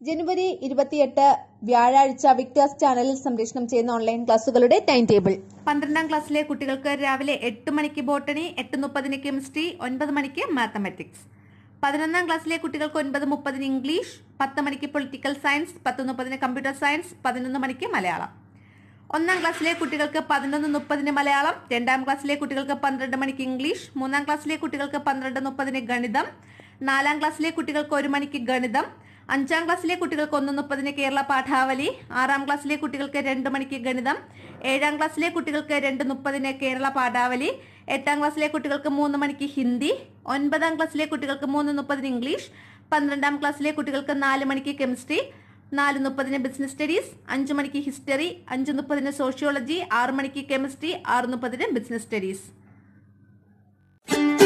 ജനുവരി ഇരുപത്തിയെട്ട് വ്യാഴാഴ്ച വിക്ടേഴ്സ് ചാനലിൽ സംപ്രേഷണം ചെയ്യുന്ന ഓൺലൈൻ ക്ലാസുകളുടെ ടൈം ടേബിൾ പന്ത്രണ്ടാം ക്ലാസ്സിലെ കുട്ടികൾക്ക് രാവിലെ എട്ട് മണിക്ക് ബോട്ടണി എട്ട് മുപ്പതിന് കെമിസ്ട്രി ഒൻപത് മണിക്ക് മാത്തമാറ്റിക്സ് പതിനൊന്നാം ക്ലാസ്സിലെ കുട്ടികൾക്ക് ഒൻപത് മുപ്പതിന് ഇംഗ്ലീഷ് പത്ത് മണിക്ക് പൊളിറ്റിക്കൽ സയൻസ് പത്ത് മുപ്പതിന് കമ്പ്യൂട്ടർ സയൻസ് പതിനൊന്ന് മണിക്ക് മലയാളം ഒന്നാം ക്ലാസ്സിലെ കുട്ടികൾക്ക് പതിനൊന്ന് മുപ്പതിന് മലയാളം രണ്ടാം ക്ലാസ്സിലെ കുട്ടികൾക്ക് പന്ത്രണ്ട് മണിക്ക് ഇംഗ്ലീഷ് മൂന്നാം ക്ലാസ്സിലെ കുട്ടികൾക്ക് പന്ത്രണ്ട് മുപ്പതിന് ഗണിതം നാലാം ക്ലാസ്സിലെ കുട്ടികൾക്ക് ഒരു മണിക്ക് ഗണിതം അഞ്ചാം ക്ലാസ്സിലെ കുട്ടികൾക്ക് ഒന്ന് മുപ്പതിന് കേരള പാഠാവലി ആറാം ക്ലാസ്സിലെ കുട്ടികൾക്ക് രണ്ട് മണിക്ക് ഗണിതം ഏഴാം ക്ലാസ്സിലെ കുട്ടികൾക്ക് രണ്ട് മുപ്പതിന് കേരള പാഠാവലി എട്ടാം ക്ലാസ്സിലെ കുട്ടികൾക്ക് മൂന്ന് മണിക്ക് ഹിന്ദി ഒൻപതാം ക്ലാസ്സിലെ കുട്ടികൾക്ക് മൂന്ന് മുപ്പതിന് ഇംഗ്ലീഷ് പന്ത്രണ്ടാം ക്ലാസ്സിലെ കുട്ടികൾക്ക് നാല് മണിക്ക് കെമിസ്ട്രി നാല് മുപ്പതിന് ബിസിനസ് സ്റ്റഡീസ് അഞ്ച് മണിക്ക് ഹിസ്റ്ററി അഞ്ച് മുപ്പതിന് സോഷ്യോളജി ആറ് മണിക്ക് കെമിസ്ട്രി ആറ് മുപ്പതിന് ബിസിനസ് സ്റ്റഡീസ്